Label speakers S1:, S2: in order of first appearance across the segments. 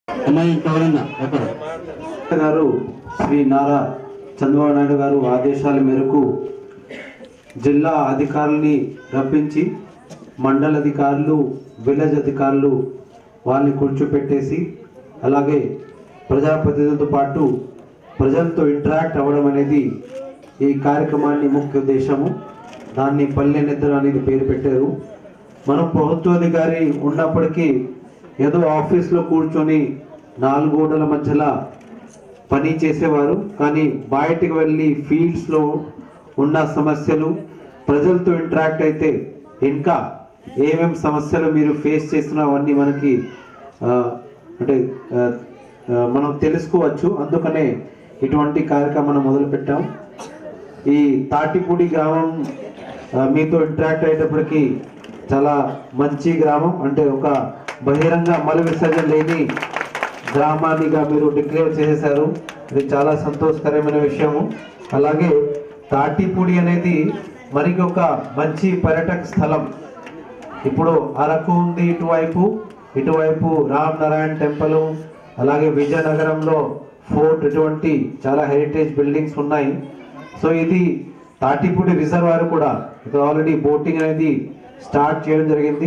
S1: అమ్మాయి ఇంకెవరన్నా ఒకరు
S2: గారు శ్రీ నారా చంద్రబాబు నాయుడు గారు ఆదేశాల మేరకు జిల్లా అధికారుల్ని రప్పించి మండల అధికారులు విలేజ్ అధికారులు వాళ్ళని కూర్చోపెట్టేసి అలాగే ప్రజాప్రతినిధులతో పాటు ప్రజలతో ఇంటరాక్ట్ అవ్వడం అనేది ఈ కార్యక్రమాన్ని ముఖ్య ఉద్దేశము దాన్ని పల్లె నిద్ర అనేది పేరు పెట్టారు మనం ప్రభుత్వాధికారి ఉన్నప్పటికీ ఏదో ఆఫీస్లో కూర్చొని నాలుగు గోడల మధ్యలో పని చేసేవారు కానీ బయటికి వెళ్ళి ఫీల్డ్స్లో ఉన్న సమస్యలు ప్రజలతో ఇంటరాక్ట్ అయితే ఇంకా ఏమేం సమస్యలు మీరు ఫేస్ చేస్తున్నావన్నీ మనకి ఆ, అంటే ఆ, ఆ, మనం తెలుసుకోవచ్చు అందుకనే ఇటువంటి కార్యక్రమం మనం మొదలుపెట్టాం ఈ తాటిపూడి గ్రామం ఆ, మీతో ఇంటరాక్ట్ అయ్యేటప్పటికి చాలా మంచి గ్రామం అంటే ఒక బహిరంగ మల విసర్జన లేని గ్రామాన్నిగా మీరు డిక్లేర్ చేసేశారు ఇది చాలా సంతోషకరమైన విషయము అలాగే తాటిపూడి అనేది మనకి ఒక మంచి పర్యటక స్థలం ఇప్పుడు అరకు ఉంది ఇటువైపు ఇటువైపు రామ్ నారాయణ టెంపుల్ అలాగే విజయనగరంలో ఫోర్ట్ ఇటువంటి చాలా హెరిటేజ్ బిల్డింగ్స్ ఉన్నాయి సో ఇది తాటిపూడి రిజర్వాయర్ కూడా ఇక్కడ ఆల్రెడీ బోటింగ్ అనేది స్టార్ట్ చేయడం జరిగింది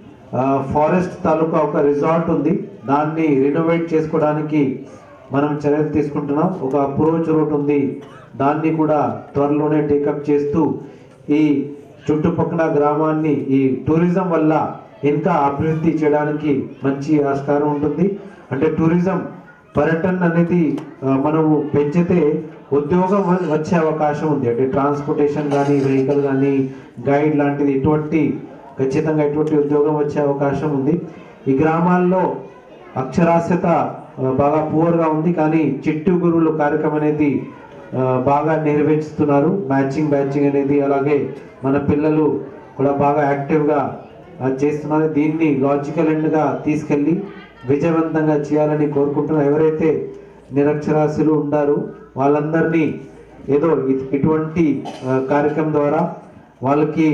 S2: ఫారెస్ట్ తాలూకా ఒక రిసార్ట్ ఉంది దాన్ని రినోవేట్ చేసుకోవడానికి మనం చర్యలు తీసుకుంటున్నాం ఒక అప్రోచ్ రూట్ ఉంది దాన్ని కూడా త్వరలోనే టేకప్ చేస్తూ ఈ చుట్టుపక్కల గ్రామాన్ని ఈ టూరిజం వల్ల ఇంకా అభివృద్ధి చేయడానికి మంచి ఆస్కారం ఉంటుంది అంటే టూరిజం పర్యటన అనేది ఆ, మనము పెంచితే ఉద్యోగం వ- వచ్చే అవకాశం ఉంది అంటే ట్రాన్స్పోర్టేషన్ కానీ వెహికల్ కానీ గైడ్ లాంటిది ఇటువంటి ఖచ్చితంగా ఇటువంటి ఉద్యోగం వచ్చే అవకాశం ఉంది ఈ గ్రామాల్లో అక్షరాస్యత ఆ, బాగా పూర్గా ఉంది కానీ చిట్టు గురువులు కార్యక్రమం అనేది ఆ, బాగా నిర్వహిస్తున్నారు మ్యాచింగ్ బ్యాచింగ్ అనేది అలాగే మన పిల్లలు కూడా బాగా యాక్టివ్గా ఆ, చేస్తున్నారు దీన్ని లాజికల్ ఎండ్గా తీసుకెళ్ళి విజయవంతంగా చేయాలని కోరుకుంటున్నాను ఎవరైతే నిరక్షరాస్యులు ఉండారు వాళ్ళందరినీ ఏదో ఇ- ఇటువంటి ఆ, కార్యక్రమం ద్వారా వాళ్ళకి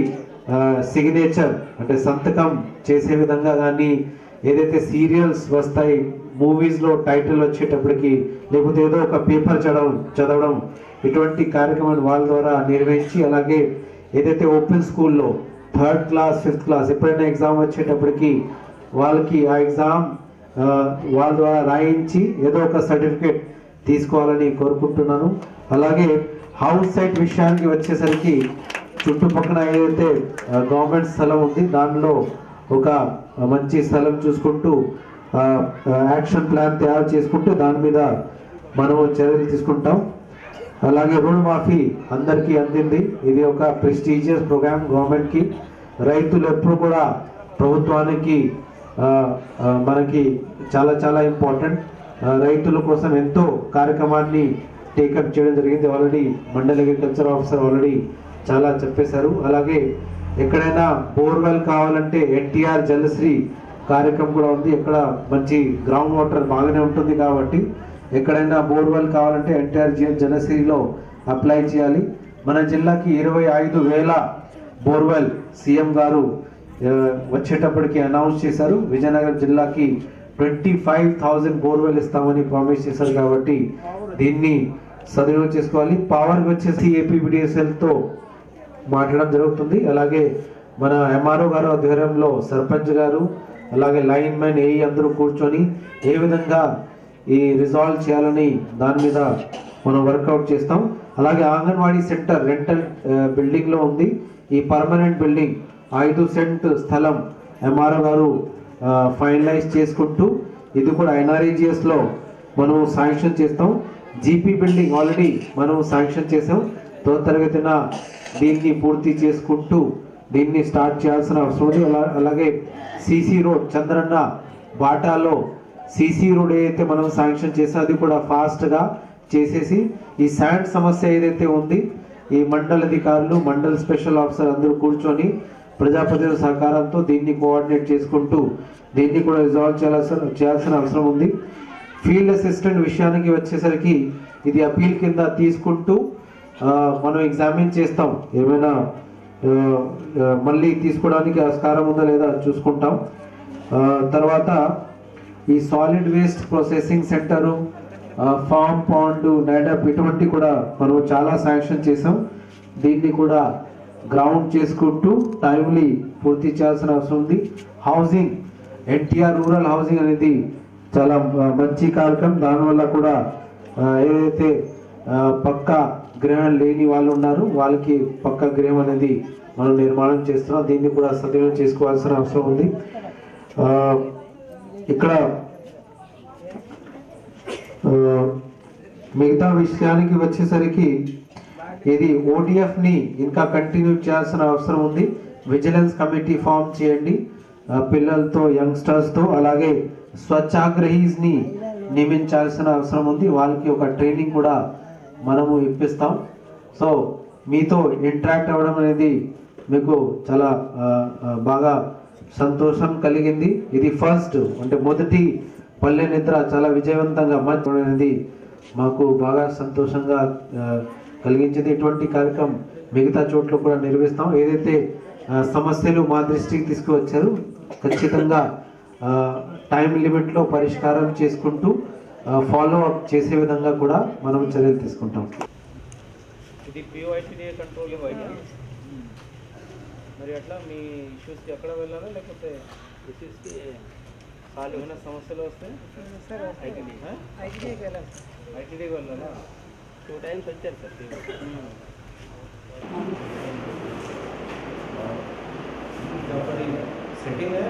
S2: సిగ్నేచర్ అంటే సంతకం చేసే విధంగా కానీ ఏదైతే సీరియల్స్ వస్తాయి మూవీస్లో టైటిల్ వచ్చేటప్పటికి లేకపోతే ఏదో ఒక పేపర్ చదవడం చదవడం ఇటువంటి కార్యక్రమాన్ని వాళ్ళ ద్వారా నిర్వహించి అలాగే ఏదైతే ఓపెన్ స్కూల్లో థర్డ్ క్లాస్ ఫిఫ్త్ క్లాస్ ఎప్పుడైనా ఎగ్జామ్ వచ్చేటప్పటికి వాళ్ళకి ఆ ఎగ్జామ్ ఆ, వాళ్ళ ద్వారా రాయించి ఏదో ఒక సర్టిఫికేట్ తీసుకోవాలని కోరుకుంటున్నాను అలాగే హౌస్ సైట్ విషయానికి వచ్చేసరికి చుట్టుపక్కల ఏదైతే గవర్నమెంట్ స్థలం ఉంది దానిలో ఒక మంచి స్థలం చూసుకుంటూ ఆ, ఆ, యాక్షన్ ప్లాన్ తయారు చేసుకుంటూ దాని మీద మనము చర్యలు తీసుకుంటాం అలాగే రుణమాఫీ అందరికీ అందింది ఇది ఒక ప్రెస్టీజియస్ ప్రోగ్రామ్ గవర్నమెంట్కి రైతులు ఎప్పుడు కూడా ప్రభుత్వానికి ఆ, ఆ, మనకి చాలా చాలా ఇంపార్టెంట్ రైతుల కోసం ఎంతో కార్యక్రమాన్ని టేకప్ చేయడం జరిగింది already mandal agriculture officer already చాలా చెప్పేశారు అలాగే ఎక్కడైనా బోర్వెల్ కావాలంటే ఎన్టీఆర్ జలశ్రీ కార్యక్రమం కూడా ఉంది ఎక్కడ మంచి గ్రౌండ్ వాటర్ బాగానే ఉంటుంది కాబట్టి ఎక్కడైనా బోర్వెల్ కావాలంటే ఎన్టీఆర్ జలశ్రీలో అప్లై చేయాలి మన జిల్లాకి ఇరవై ఐదు వేల బోర్వెల్ సీఎం గారు ఆ, వచ్చేటప్పటికి అనౌన్స్ చేశారు విజయనగరం జిల్లాకి ట్వంటీ ఫైవ్ థౌజండ్ బోర్వెల్ ఇస్తామని ప్రామిస్ చేశారు కాబట్టి దీన్ని సద్వినియోగం చేసుకోవాలి పవర్ వచ్చేసి ఏపీబిడిఎస్ఎల్ తో మాట్లాడడం జరుగుతుంది అలాగే మన ఎంఆర్ఓ గారు ఆధ్వర్యంలో సర్పంచ్ గారు అలాగే లైన్ మ్యాన్ ఏఈ అందరూ కూర్చొని ఏ విధంగా ఈ రిజాల్వ్ చేయాలని దాని మీద మనం వర్కౌట్ చేస్తాం అలాగే ఆంగన్వాడీ సెంటర్ రెంటల్ బిల్డింగ్ లో ఉంది ఈ పర్మనెంట్ బిల్డింగ్ ఐదు సెంట్ స్థలం ఎంఆర్ఓ గారు ఫైనలైజ్ చేసుకుంటూ ఇది కూడా ఎన్ఆర్ఈజిఎస్ లో మనం శాంక్షన్ చేస్తాం జీపీ బిల్డింగ్ ఆల్రెడీ మనం శాంక్షన్ చేసాం తో తరగతిన దీన్ని పూర్తి చేసుకుంటూ దీన్ని స్టార్ట్ చేయాల్సిన అవసరం ఉంది అలా- అలాగే సిసి రోడ్ చంద్రన్న బాటాలో సిసి రోడ్ ఏదైతే మనం శాంక్షన్ చేసాం అది కూడా ఫాస్ట్గా చేసేసి ఈ శాండ్ సమస్య ఏదైతే ఉంది ఈ మండల అధికారులు మండల్ స్పెషల్ ఆఫీసర్ అందరూ కూర్చొని ప్రజాప్రతినిధుల సహకారంతో దీన్ని కోఆర్డినేట్ చేసుకుంటూ దీన్ని కూడా రిజాల్వ్ చేయాల్సిన చేయాల్సిన అవసరం ఉంది ఫీల్డ్ అసిస్టెంట్ విషయానికి వచ్చేసరికి ఇది అపీల్ కింద తీసుకుంటూ ఆ, మనం ఎగ్జామిన్ చేస్తాం ఏమైనా ఆ, ఆ, మళ్ళీ తీసుకోవడానికి ఆస్కారం ఉందా లేదా చూసుకుంటాం ఆ, తర్వాత ఈ solid waste processing center farm pond NADEP ఇటువంటి కూడా మనం చాలా శాంక్షన్ చేసాం దీన్ని కూడా గ్రౌండ్ చేసుకుంటూ టైమ్లీ పూర్తి చేయాల్సిన అవసరం ఉంది హౌసింగ్ ఎన్టీఆర్ రూరల్ హౌసింగ్ అనేది చాలా ఆ, మంచి కార్యక్రమం దానివల్ల కూడా ఆ, ఏదైతే ఆ, పక్కా గృహం లేని వాళ్ళు ఉన్నారు వాళ్ళకి పక్కా గృహం అనేది మనం నిర్మాణం చేస్తున్నాం దీన్ని కూడా సద్వినియోగం చేసుకోవాల్సిన అవసరం ఉంది ఆ, ఇక్కడ ఆ, మిగతా విషయానికి వచ్చేసరికి ఇది ఓడిఎఫ్ ని ఇంకా కంటిన్యూ చేయాల్సిన అవసరం ఉంది విజిలెన్స్ కమిటీ ఫామ్ చేయండి ఆ, పిల్లలతో యంగ్స్టర్స్ తో అలాగే స్వచ్ఛాగ్రహీస్ ని నియమించాల్సిన అవసరం ఉంది వాళ్ళకి ఒక ట్రైనింగ్ కూడా మనము ఇప్పిస్తాం సో మీతో ఇంటరాక్ట్ అవ్వడం అనేది మీకు చాలా ఆ, ఆ, బాగా సంతోషం కలిగింది ఇది ఫస్ట్ అంటే మొదటి పల్లె నిద్ర చాలా విజయవంతంగా అమర్చడం అనేది మాకు బాగా సంతోషంగా ఆ, కలిగించింది ఇటువంటి కార్యక్రమం మిగతా చోట్ల కూడా నిర్వహిస్తాం ఏదైతే ఆ, సమస్యలు మా దృష్టికి తీసుకువచ్చారు ఖచ్చితంగా టైం లిమిట్లో పరిష్కారం చేసుకుంటూ ఫాలో అప్ చేసే విధంగా కూడా మనం చర్యలు తీసుకుంటాం
S1: ఇది పిఓఐటీడీఏ కంట్రోల్ వైట్ మరి అట్లా మీ ఇష్యూస్కి ఎక్కడ వెళ్ళాలా లేకపోతే ఇష్యూస్కి ఖాళీ ఏమైనా సమస్యలు వస్తే ఐటీడీ ఐటీడీకి వెళ్ళాలా టూ టైమ్స్ వచ్చారు సార్ సెట్టింగ్